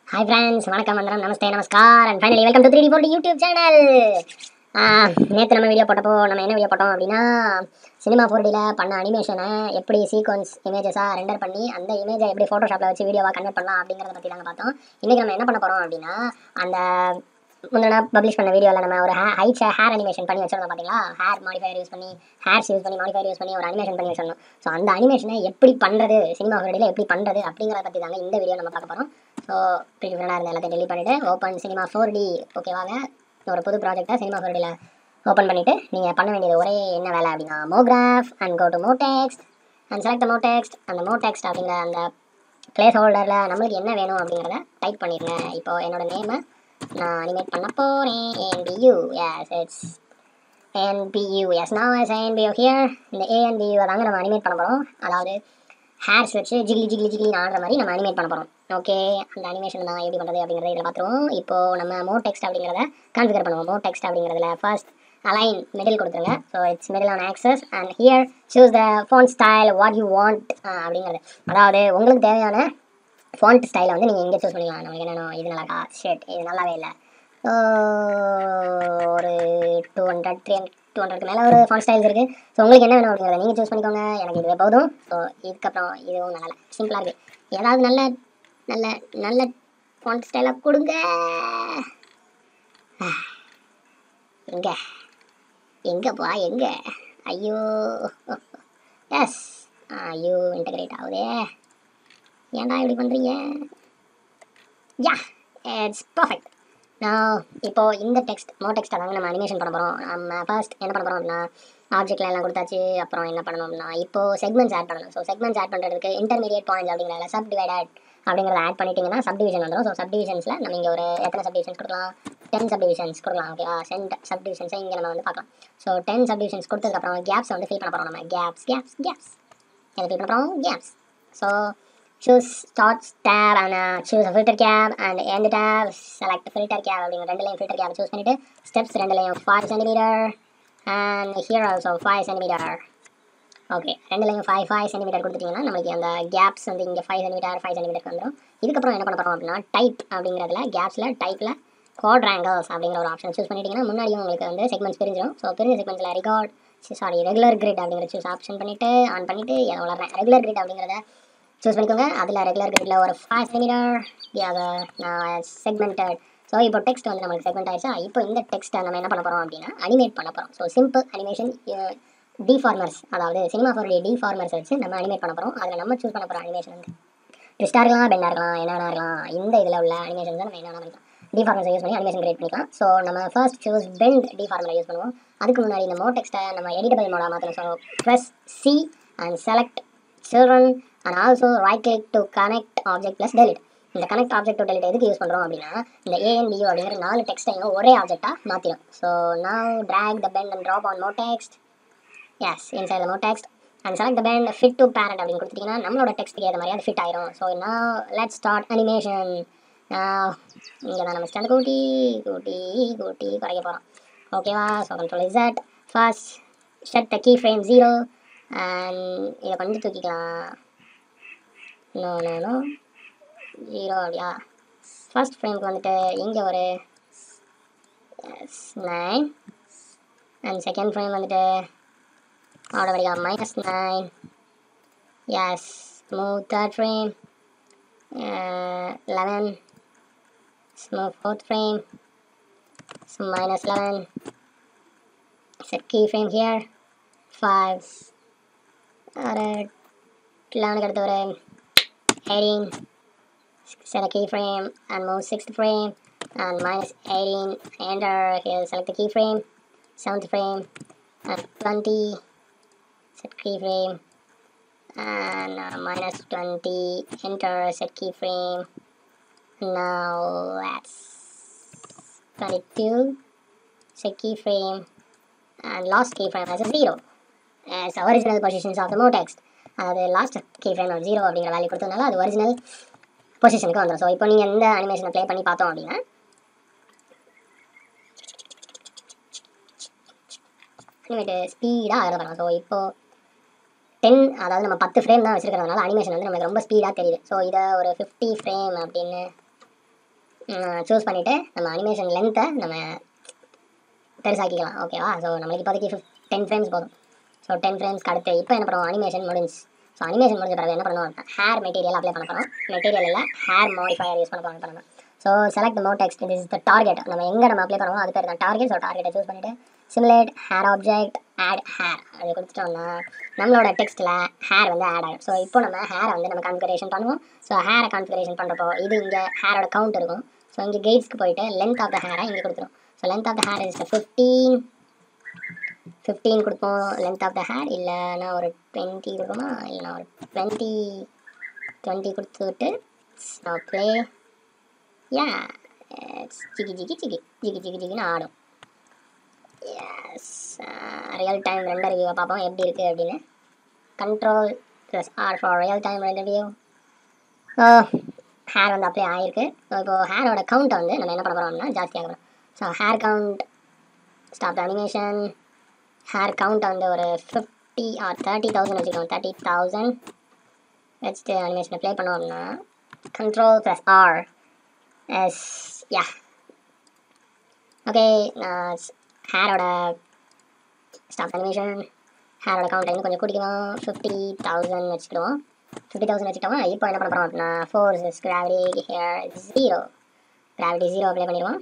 hi friends வணக்கம் வந்தனம் நமஸ்தே நமஸ்கார் and finally welcome to three D four YouTube channel நேற்று நம்ம வீடியோ போட்டப்போ நம்ம என்ன வீடியோ போட்டோம் அப்படின்னா சினிமா ஃபோர்டியில் பண்ண அனிமேஷனை எப்படி சீக்வன்ஸ் இமேஜஸாக ரெண்டர் பண்ணி அந்த இமேஜை எப்படி ஃபோட்டோஷாப்பில் வச்சு வீடியோவாக கன்வெர்ட் பண்ணலாம் அப்படிங்கிறத பற்றி தாங்க பார்த்தோம் இன்றைக்கி நம்ம என்ன பண்ண போகிறோம் அப்படின்னா அந்த முந்தின பப்ளிஷ் பண்ண வீடியோவில் நம்ம ஒரு ஹே ஹைட் ஹேர் அனிமேஷன் பண்ணி வச்சிருந்தோம் பார்த்தீங்களா ஹேர் மாடிஃபயர் யூஸ் பண்ணி ஹேர்ஸ் யூஸ் பண்ணி மாடிஃபயர் யூஸ் பண்ணி ஒரு அனிமேஷன் பண்ணி வச்சிருந்தோம் ஸோ அந்த அனிமேஷனை எப்படி பண்ணுறது சினிமா ஃபோர்டியில் எப்படி பண்ணுறது அப்படிங்கிறத பற்றி தாங்க இந்த வீடியோ நம்ம பார்க்க போகிறோம் ஸோ ப்ரிஃபராக இருந்த எல்லாத்தையும் டெலிட் பண்ணிவிட்டு ஓப்பன் சினிமா ஃபோர் டி ஓகேவாங்க ஒரு புது ப்ராஜெக்டை சினிமா ஃபோர் டியில் ஓப்பன் பண்ணிவிட்டு நீங்கள் பண்ண வேண்டியது ஒரே என்ன வேலை அப்படின்னா MoGraph and go to MoText and select MoText அந்த மோடெக்ஸ்ட் அப்படிங்கிற அந்த பிளேஸ் ஹோல்டரில் நம்மளுக்கு என்ன வேணும் அப்படிங்கிறத டைப் பண்ணிடுங்க இப்போ என்னோட நேமை நான் அனிமேட் பண்ண போகிறேன் ஏஎன்பியூ எஸ் இட்ஸ் ஏஎன்பியூ எஸ் நான் எஸ் ஏஎன்பியூ ஹியர் இந்த ஏஎன்பியூ தாங்க நம்ம அனிமேட் பண்ண போகிறோம் அதாவது ஹேர்ஸ் வச்சு ஜிகிலி ஜிகிலி ஜிகிலி ஆடுற மாதிரி நம்ம அனிமேட் பண்ண போகிறோம் ஓகே அந்த அனிமேஷன் தான் எப்படி பண்ணுறது அப்படிங்கிறத இதில் பார்த்துருவோம் இப்போ நம்ம மோ டெக்ஸ்ட் அப்படிங்கிறத கான்ஃபிகர் பண்ணுவோம் மோ டெக்ஸ்ட் அப்படிங்கிறதுல ஃபர்ஸ்ட் அலைன் மிடில் கொடுத்துருங்க so it's middle on axis and here choose the font style what you want அப்படிங்கிறது அதாவது உங்களுக்கு தேவையான ஃபாண்ட் ஸ்டைலை வந்து நீங்கள் எங்கே சூஸ் பண்ணிக்கலாம் நமக்கு என்னென்ன இது நல்லா இருக்கா ஷேட் இது நல்லாவே இல்லை ஸோ ஒரு two hundred three hundred two ஹண்ட்ரட்க்கு மேலே ஒரு ஃபாண்ட் ஸ்டைல்ஸ் இருக்குது ஸோ உங்களுக்கு என்ன வேணும் அப்படிங்கிறத நீங்கள் சூஸ் பண்ணிக்கோங்க எனக்கு இதுவே போதும் ஸோ இதுக்கப்புறம் இதுவும் நல்லா சிம்பிளாக இருக்குது ஏதாவது நல்ல நல்ல நல்ல ஃபாண்ட் ஸ்டைலாக கொடுங்க எங்கே எங்கேப்பா எங்கே ஐயோ எஸ் ஐயோ இன்டகிரேட் ஆகுதே ஏன்டா இப்படி பண்ணுறீங்க யா இட்ஸ் பர்ஃபெக்ட் நான் இப்போ இந்த டெக்ஸ்ட் மோ டெக்ஸ்ட் அதாங்க நம்ம அனிமேஷன் பண்ண போகிறோம் நம்ம ஃபர்ஸ்ட் என்ன பண்ண போகிறோம் அப்படின்னா ஆப்ஜெக்ட்ல எல்லாம் கொடுத்தாச்சு அப்புறம் என்ன பண்ணணும் அப்படின்னா இப்போ செக்மெண்ட்ஸ் ஆட் பண்ணணும் ஸோ செக்மெண்ட்ஸ் ஆட் பண்ணுறதுக்கு இன்டர்மீடியட் பாயிண்ட்ஸ் அப்படிங்கிறத சப் டிவைடட் அப்படிங்கிறத ஆட் பண்ணிட்டீங்கன்னா சப் டிவிஷன் வந்துடும் ஸோ சப் டிவிஷன்ஸில் நம்ம இங்கே ஒரு எத்தனை சப் டிவிஷன்ஸ் கொடுக்கலாம் டென் சப் டிவிஷன்ஸ் கொடுக்கலாம் ஓகேவா சென்ட் சப் டிவிஷன்ஸை இங்கே நம்ம வந்து பார்க்கலாம் ஸோ டென் சப் டிவிஷன்ஸ் கொடுத்ததுக்கப்புறம் கேப்ஸ் வந்து ஃபில் பண்ண போகிறோம் நம்ம கேப்ஸ் கேப்ஸ் கேப்ஸ் எதை ஃபில் பண்ண போகிறோம் caps so choose starts tab and uh, choose a filter cap and end tab select filter cap அப்படிங்கிற ரெண்டுலையும் filter cap choose பண்ணிட்டு steps ரெண்டுலையும் 5 centimeter and here also 5 centimeter okay ரெண்டுலையும் five five centimeter கொடுத்துட்டிங்கன்னா நமக்கு அந்த கேப்ஸ் வந்து இங்கே ஃபைவ் சென்டிமீட்டர் ஃபைவ் சென்டிமீட்டர் வந்துடும் இதுக்கப்புறம் என்ன பண்ண போகிறோம் அப்படின்னா டைப் அப்படிங்கிறதுல கேப்ஸில் டைப்பில் குவாட்ராங்கல்ஸ் அப்படிங்கிற ஒரு ஆப்ஷன் சூஸ் பண்ணிட்டீங்கன்னா முன்னாடியும் உங்களுக்கு வந்து செக்மெண்ட்ஸ் பிரிஞ்சிடும் ஸோ பிரிஞ்ச செக்மெண்ட்ஸில் ரெகார்ட் சாரி ரெகுலர் கிரிட் அப்படிங்கிற சூஸ் ஆப்ஷன் பண்ணிவிட்டு ஆன் பண்ணிவிட்டு எதை வளர்றேன் ரெகுலர் கிரிட் அப்படிங்கிறத சூஸ் பண்ணிக்கோங்க அதில் ரெகுலர் கிரிட்டில் ஒரு ஃபைவ் சென்டிமீட்டர் அதை நான் செக்மெண்டட் ஸோ இப்போ டெக்ஸ்ட் வந்து நம்மளுக்கு செக்மெண்ட் ஆயிடுச்சா இப்போ இந்த டெக்ஸ்ட்டை நம்ம என்ன பண்ண போகிறோம் அப்படின்னா அனிமேட் பண்ண போகிறோம் ஸோ சிம்பிள் அனிமேஷன் டிஃபார்மர்ஸ் அதாவது சினிமா ஃபோருடைய டிஃபார்மர்ஸ் வச்சு நம்ம அனிமேட் பண்ண போகிறோம் அதில் நம்ம சூஸ் பண்ண போகிற அனிமேஷன் வந்து ட்விஸ்டாக இருக்கலாம் பெண்டாக இருக்கலாம் என்னென்ன இருக்கலாம் இந்த இதில் உள்ள அனிமேஷன்ஸ் நம்ம என்னென்ன பண்ணிக்கலாம் டிஃபார்மர்ஸை யூஸ் பண்ணி அனிமேஷன் கிரியேட் பண்ணிக்கலாம் ஸோ நம்ம ஃபர்ஸ்ட் சூஸ் பெண்ட் டிஃபார்மரை யூஸ் பண்ணுவோம் அதுக்கு முன்னாடி இந்த மோ டெக்ஸ்ட்டை நம்ம எடிட்டபிள் மோடாக மாற்றணும் so press C and select children and also right click to connect object plus delete இந்த கனெக்ட் ஆப்ஜெக்ட் டு டெலிட் எதுக்கு யூஸ் பண்ணுறோம் அப்படின்னா இந்த ஏஎன்பியூ அப்படிங்கிற நாலு டெக்ஸ்ட்டையும் ஒரே ஆப்ஜெக்டாக மாற்றிடும் so now drag the bend and drop on MoText as inside MoText and select the bend fit to parent அப்படின்னு கொடுத்துட்டிங்கன்னா நம்மளோட டெக்ஸ்ட்டுக்கு ஏற்ற மாதிரி அது ஃபிட் ஆயிரும் ஸோ நான் லெட் ஸ்டார்ட் அனிமேஷன் இங்கே தான் நம்ம ஸ்டாண்ட் கூட்டி கூட்டி கூட்டி குறைக்க போகிறோம் ஓகேவா so control Z first set the key frame zero and இதை கொஞ்சம் தூக்கிக்கலாம் நோ நோ நோ ஜீரோ அப்படியா ஃபர்ஸ்ட் ஃப்ரேம்க்கு வந்துட்டு இங்கே ஒரு நைன் அண்ட் செகண்ட் ஃப்ரேம் வந்துட்டு ஆட்டோமேட்டிக்காக minus nine yes smooth third frame eleven smooth fourth frame minus eleven set key frame here five ஒரு லெவனுக்கு அடுத்து ஒரு eighteen set a keyframe and move sixth frame and minus 18 enter here select the keyframe seventh frame and 20 set keyframe and uh, minus 20 enter set keyframe now that's 22 set keyframe and last keyframe as a zero as the original positions of the mode text அதாவது last key frame zero அப்படிங்கிற value கொடுத்ததுனால அது original பொசிஷனுக்கு வந்துடும் so இப்போ நீங்கள் எந்த அனிமேஷனை play பண்ணி பார்த்தோம் அப்படின்னா அனிமேட்டு ஸ்பீடாக ஆகிறது பண்ணலாம் ஸோ இப்போது டென் அதாவது நம்ம பத்து ஃப்ரேம் தான் வச்சிருக்கிறதுனால அனிமேஷன் வந்து நமக்கு ரொம்ப ஸ்பீடாக தெரியுது ஸோ இதை ஒரு ஃபிஃப்டி ஃப்ரேம் அப்படின்னு சூஸ் பண்ணிவிட்டு நம்ம அனிமேஷன் லென்த்தை நம்ம பெருசாக்கிக்கலாம் ஓகேவா ஸோ நம்மளுக்கு இப்போதைக்கு ஃபிஃப் டென் ஃப்ரேம்ஸ் போதும் ஸோ டென் ஃப்ரேம்ஸ்க்கு அடுத்து இப்போ என்ன பண்ணுவோம் அனிமேஷன் முடிஞ்சு ஸோ அனிமேஷன் முடிஞ்ச பிறகு என்ன பண்ணுவோம் ஹேர் மெட்டீரியல் அப்ளை பண்ண போகிறோம் மெட்டீரியல் இல்லை ஹேர் மாடிஃபயர் யூஸ் பண்ண போகிறோம் இப்போ நம்ம so select MoText this is the target நம்ம எங்கே நம்ம அப்ளை பண்ணுவோம் அது பேர் தான் டார்கெட் ஸோ டார்கெட்டை சூஸ் பண்ணிவிட்டு simulate hair object add hair அது கொடுத்துட்டோம்னா நம்மளோட டெக்ஸ்ட்டில் ஹேர் வந்து ஆட் ஆகும் ஸோ இப்போ நம்ம ஹேரை வந்து நம்ம கான்ஃபிகரேஷன் பண்ணுவோம் ஸோ ஹேரை கான்ஃபிகரேஷன் பண்ணுறப்போ இது இங்கே ஹேரோட கவுண்ட் இருக்கும் ஸோ இங்கே கேட்ஸ்க்கு போயிட்டு லென்த் ஆஃப் த ஹேரை இங்கே கொடுத்துரும் so length of the hair is fifteen fifteen கொடுப்போம் லென்த் ஆஃப் த ஹேர் இல்லைனா ஒரு டுவெண்ட்டி கொடுப்போமா இல்லைனா ஒரு டுவெண்ட்டி டுவெண்ட்டி கொடுத்துட்டு ப்ளே யா ஜிகி ஜிகி ஜிகி ஜிகி ஜிகி ஜிகின்னு ஆடும் எஸ் ரியல் டைம் ரெண்டர் வியூவை பார்ப்போம் எப்படி இருக்குது அப்படின்னு control plus R for real time render view hair வந்து அப்ளை ஆகிருக்கு ஸோ இப்போது ஹேரோட கவுண்ட்டை வந்து நம்ம என்ன பண்ண போகிறோம்னா ஜாஸ்தியாக போகிறோம் so hair count stop animation hair count வந்து ஒரு ஃபிஃப்டி ஆர் தேர்ட்டி தௌசண்ட் வச்சுக்கோங்க தேர்ட்டி தௌசண்ட் வச்சுட்டு அனிமேஷனை ப்ளே பண்ணோம்னா control plus R yes yeah okay நான் ஹேரோட ஸ்டாப் அனிமேஷன் ஹேரோட கவுண்ட் இன்னும் கொஞ்சம் கூட்டிக்குவோம் ஃபிஃப்டி தௌசண்ட் வச்சுக்கிடுவோம் ஃபிஃப்டி தௌசண்ட் வச்சுக்கிட்டோம் இப்போ என்ன பண்ண போகிறோம் அப்படின்னா force is gravity hair zero gravity zero apply பண்ணிடுவோம்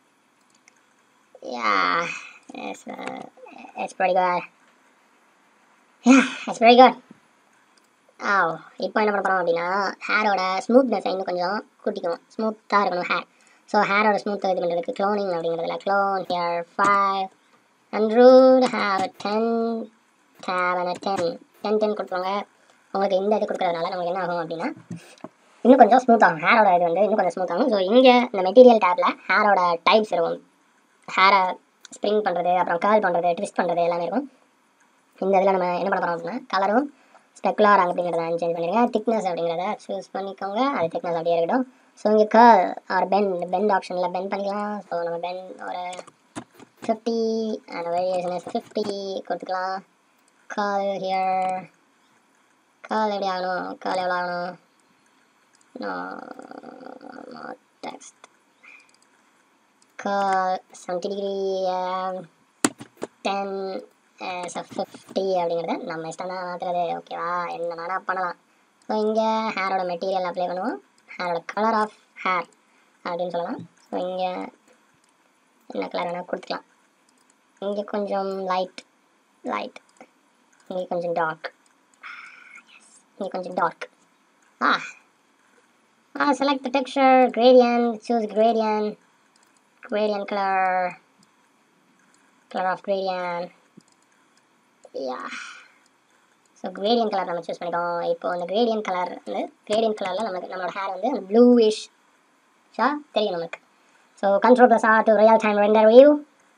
yeah yes it's very good yeah it's very good ah இப்போ என்ன பண்ண போகிறோம் அப்படின்னா ஹேரோட ஸ்மூத்னஸை இன்னும் கொஞ்சம் கூட்டிக்குவோம் ஸ்மூத்தாக இருக்கணும் ஹேர் ஸோ ஹேரோட ஸ்மூத்தாக இது பண்ணுறதுக்கு க்ளோனிங் அப்படிங்கிறதுல clone hair five hundred have ten have and ten ten ten கொடுத்துருவாங்க உங்களுக்கு இந்த இது கொடுக்குறதுனால நமக்கு என்ன ஆகும் அப்படின்னா இன்னும் கொஞ்சம் ஸ்மூத் ஆகும் ஹேரோட இது வந்து இன்னும் கொஞ்சம் ஸ்மூத் ஆகும் ஸோ இங்கே இந்த மெட்டீரியல் டேப்பில் ஹேரோட டைப்ஸ் இருக்கும் ஹேரை ஸ்ப்ரிங் பண்ணுறது அப்புறம் கர்ல் பண்ணுறது ட்விஸ்ட் பண்ணுறது எல்லாமே இருக்கும் இந்த இதில் நம்ம என்ன பண்ண போகிறோம் அப்படின்னா கலரும் ஸ்பெக்குலார் அப்படிங்கிறத சேஞ்ச் பண்ணிடுங்க திக்னஸ் அப்படிங்கிறத சூஸ் பண்ணிக்கோங்க அது திக்னஸ் அப்படியே இருக்கட்டும் ஸோ இங்கே கர்ல் ஆர் பென் பெண்ட் ஆப்ஷனில் பெண்ட் பண்ணிக்கலாம் ஸோ நம்ம பென் ஒரு fifty and variation is fifty கொடுத்துக்கலாம் கால் ஹியர் கால் எப்படி ஆகணும் கால் எவ்வளோ ஆகணும் text curl seventy degree ten fifty அப்படிங்கிறத நம்ம இஷ்டம் தான் மாற்றுறது ஓகேவா என்ன வேணால் பண்ணலாம் ஸோ இங்கே ஹேரோட மெட்டீரியல் அப்ளை பண்ணுவோம் ஹேரோட கலர் ஆஃப் ஹேர் அப்படின்னு சொல்லலாம் ஸோ இங்கே என்ன கலர் வேணால் கொடுத்துக்கலாம் இங்கே கொஞ்சம் லைட் லைட் இங்கே கொஞ்சம் டார்க் இங்கே கொஞ்சம் dark ah ah select the texture gradient choose gradient gradient color color of gradient yeah so gradient colour நம்ம சூஸ் பண்ணிட்டோம் இப்போ அந்த gradient கலர் வந்து gradient கலரில் நமக்கு நம்மளோட ஹேர் வந்து அந்த ப்ளூவிஷ் ஷா தெரியும் நமக்கு so control plus R to real time render view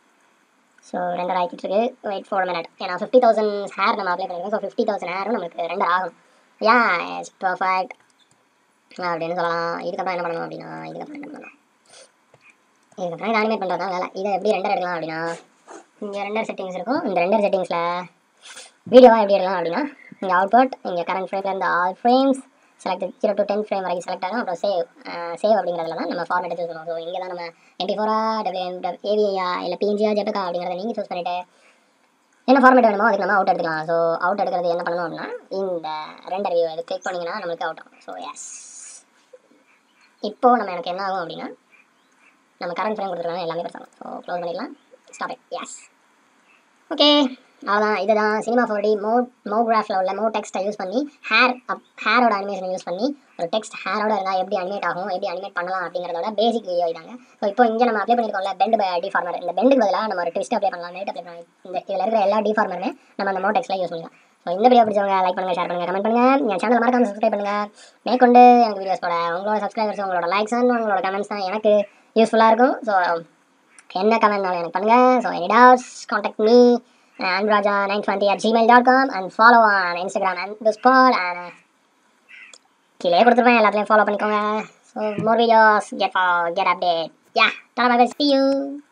so render ஆகிட்டு இருக்கு வெயிட் ஃபோர் மினிட் ஏன்னா ஃபிஃப்டி தௌசண்ட் ஹேர் நம்ம அப்ளை பண்ணிருக்கோம் ஸோ ஃபிஃப்டி தௌசண்ட் ஹேரும் நமக்கு ரெண்டர் ஆகும் யா இட்ஸ் பர்ஃபெக்ட் அப்படின்னு சொல்லலாம் இதுக்கப்புறம் என்ன பண்ணணும் அப்படின்னா இதுக்கப்புறம் என்ன பண்ணணும் இதுக்கப்புறம் இதை அனிமேட் பண்ணுறது தான் வேலை இதை எப்படி ரெண்டர் எடுக்கலாம் அப்படின்னா இங்கே ரெண்டர் செட்டிங்ஸ் இருக்கும் இந்த ரெண்டர் செட்டிங்ஸில் வீடியோவாக எப்படி எடுக்கலாம் அப்படின்னா இங்கே அவுட்புட் இங்கே கரண்ட் ஃப்ரேமில் இந்த all frames select zero to ten frame வரைக்கும் செலக்ட் ஆகும் அப்புறம் சேவ் சேவ் அப்படிங்கிறதுல தான் நம்ம ஃபார்மேட் சூஸ் பண்ணுவோம் ஸோ இங்கே தான் நம்ம எம்பி ஃபோரா டபிள்யூஎம் ஏவிஐயா இல்லை பிஎன்ஜியா ஜெட்டக்கா அப்படிங்கிறத நீங்கள் சூஸ் பண்ணிவிட்டு என்ன ஃபார்மேட் வேணுமோ அதுக்கு நம்ம அவுட் எடுத்துக்கலாம் ஸோ அவுட் எடுக்கிறது என்ன பண்ணணும் அப்படின்னா இந்த ரெண்டர் வியூ இது கிளிக் பண்ணிங்கன்னா நம்மளுக்கு அவுட் ஆகும் ஸோ எஸ் இப்போ நம்ம எனக்கு என்ன ஆகும் அப்படின்னா நம்ம கரண்ட் ஃப்ரேம் கொடுத்துருக்காங்க எல்லாமே பெருசாகும் ஸோ க்ளோஸ் பண்ணிடலாம் ஸ்டாப் இட் எஸ் ஓகே அவ்வளோதான் இதுதான் சினிமா ஃபோர் டி மோ மோகிராஃபில் உள்ள மோ டெக்ஸ்ட்டை யூஸ் பண்ணி ஹேர் அப் ஹேரோட அனிமேஷனை யூஸ் பண்ணி ஒரு டெக்ஸ்ட் ஹேரோட இருந்தால் எப்படி அனிமேட் ஆகும் எப்படி அனிமேட் பண்ணலாம் அப்படிங்கிறதோட பேசிக் வீடியோ இதாங்க ஸோ இப்போ இங்கே நம்ம அப்ளை பண்ணியிருக்கோம்ல பெண்ட் டிஃபார்மர் இந்த பெண்டுக்கு பதிலாக நம்ம ஒரு ட்விஸ்ட் அப்ளை பண்ணலாம் நைட் அப்ளை பண்ணலாம் இந்த இதில் இருக்கிற எல்லா டிஃபார்மருமே நம்ம அந்த மோ டெக்ஸ்ட்டில் யூஸ் பண்ணலாம் ஸோ இந்த வீடியோ பிடிச்சவங்க லைக் பண்ணுங்கள் ஷேர் பண்ணுங்கள் கமெண்ட் பண்ணுங்கள் என் சேனல் மறக்காம சப்ஸ்கிரைப் பண்ணுங்கள் மேற்கொண்டு எனக்கு வீடியோஸ் போட உங்களோட சப்ஸ்கிரைபர்ஸ் உங்களோட லைக்ஸ் அண்ட் உங்களோட கமெண்ட்ஸ் தான் எனக்கு யூஸ்ஃபுல்லாக இருக்கும் ஸோ என்ன கமெண்ட்னாலும் எனக்கு பண்ணுங்கள் so any doubts contact me Anraja nine twenty at Gmail dot com and follow on Instagram and துஸ்பால் அண்ட் கீழே கொடுத்துருப்பேன் எல்லாத்துலேயும் ஃபாலோ பண்ணிக்கோங்க so more videos get get update yeah tata bye see you